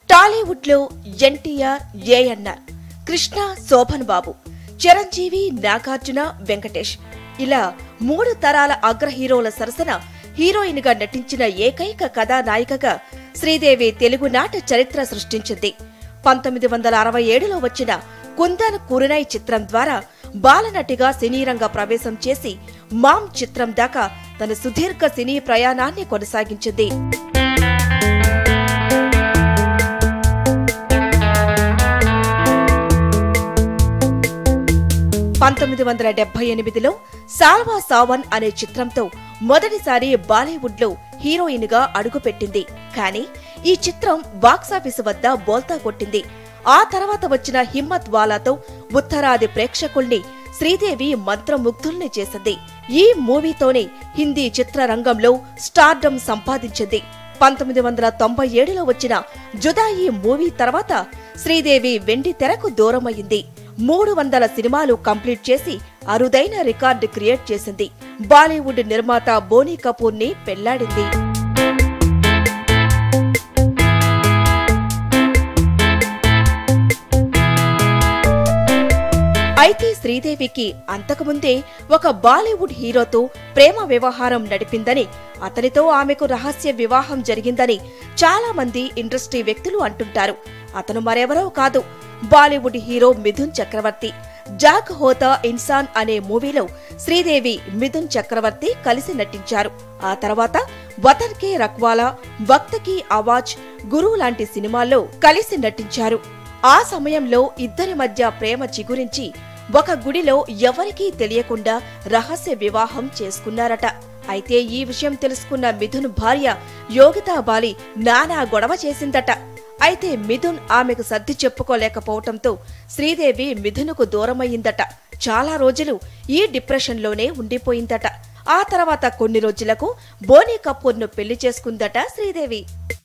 టాలీవుడ్ లో ఎన్టీఆర్ ఏఎన్ఆర్ కృష్ణ శోభన్ బాబు చిరంజీవి నాగార్జున వెంకటేష్ ఇలా మూడు తరాల అగ్ర హీరోల సరసన హీరోయిన్ గా నటించిన ఏకైక కథానాయికగా శ్రీదేవి తెలుగునాట చరిత్ర సృష్టించింది పంతొమ్మిది వందల అరవై ఏడులో వచ్చిన కుందన్ కురునై చిత్రం ద్వారా బాలనటిగా సినీ రంగ ప్రవేశం చేసి మామ్ చిత్రం దాకా తన సుదీర్ఘ సినీ ప్రయాణాన్ని కొనసాగించింది పంతొమ్మిది వందల డెబ్బై ఎనిమిదిలో సాల్వా సావన్ అనే చిత్రంతో మొదటిసారి బాలీవుడ్ లో హీరోయిన్ గా అడుగుపెట్టింది కానీ ఈ చిత్రం బాక్సాఫీసు వద్ద బోల్తా కొట్టింది ఆ తర్వాత వచ్చిన హిమ్మత్ వాలాతో ఉత్తరాది ప్రేక్షకుల్ని శ్రీదేవి మంత్రముగ్ధుల్ని చేసింది ఈ మూవీతోనే హిందీ చిత్రరంగంలో స్టార్డమ్ సంపాదించింది పంతొమ్మిది వందల తొంభై ఏడులో వచ్చిన జుదాయి మూవీ తర్వాత శ్రీదేవి వెండి తెరకు దూరమయ్యింది మూడు వందల సినిమాలు కంప్లీట్ చేసి అరుదైన రికార్డు క్రియేట్ చేసింది బాలీవుడ్ నిర్మాత బోనీ కపూర్ ని పెళ్లాడింది అయితే శ్రీదేవికి అంతకుముందే ఒక బాలీవుడ్ హీరోతో ప్రేమ వ్యవహారం నడిపిందని అతనితో ఆమెకు రహస్య వివాహం జరిగిందని చాలా మంది ఇండస్ట్రీ వ్యక్తులు అంటుంటారు అతను మరెవరో కాదు బాలీవుడ్ హీరో మిథున్ చక్రవర్తి జాక్ హోతా ఇన్సాన్ అనే మూవీలో శ్రీదేవి మిథున్ చక్రవర్తి కలిసి నటించారు ఆ తర్వాత వతన్ కే రక్వాలా వక్త్ కి ఆవాజ్ గురు లాంటి సినిమాల్లో కలిసి నటించారు ఆ సమయంలో ఇద్దరి మధ్య ప్రేమ చిగురించి ఒక గుడిలో ఎవరికీ తెలియకుండా రహస్య వివాహం చేసుకున్నారట అయితే ఈ విషయం తెలుసుకున్న మిథున్ భార్య యోగితా బాలి నానా గొడవ చేసిందట అయితే మిథున్ ఆమెకు సర్ది చెప్పుకోలేకపోవటంతో శ్రీదేవి మిథునుకు దూరమయ్యిందట చాలా రోజులు ఈ డిప్రెషన్లోనే ఉండిపోయిందట ఆ తర్వాత కొన్ని రోజులకు బోనీ కపూర్ను పెళ్లి చేసుకుందట శ్రీదేవి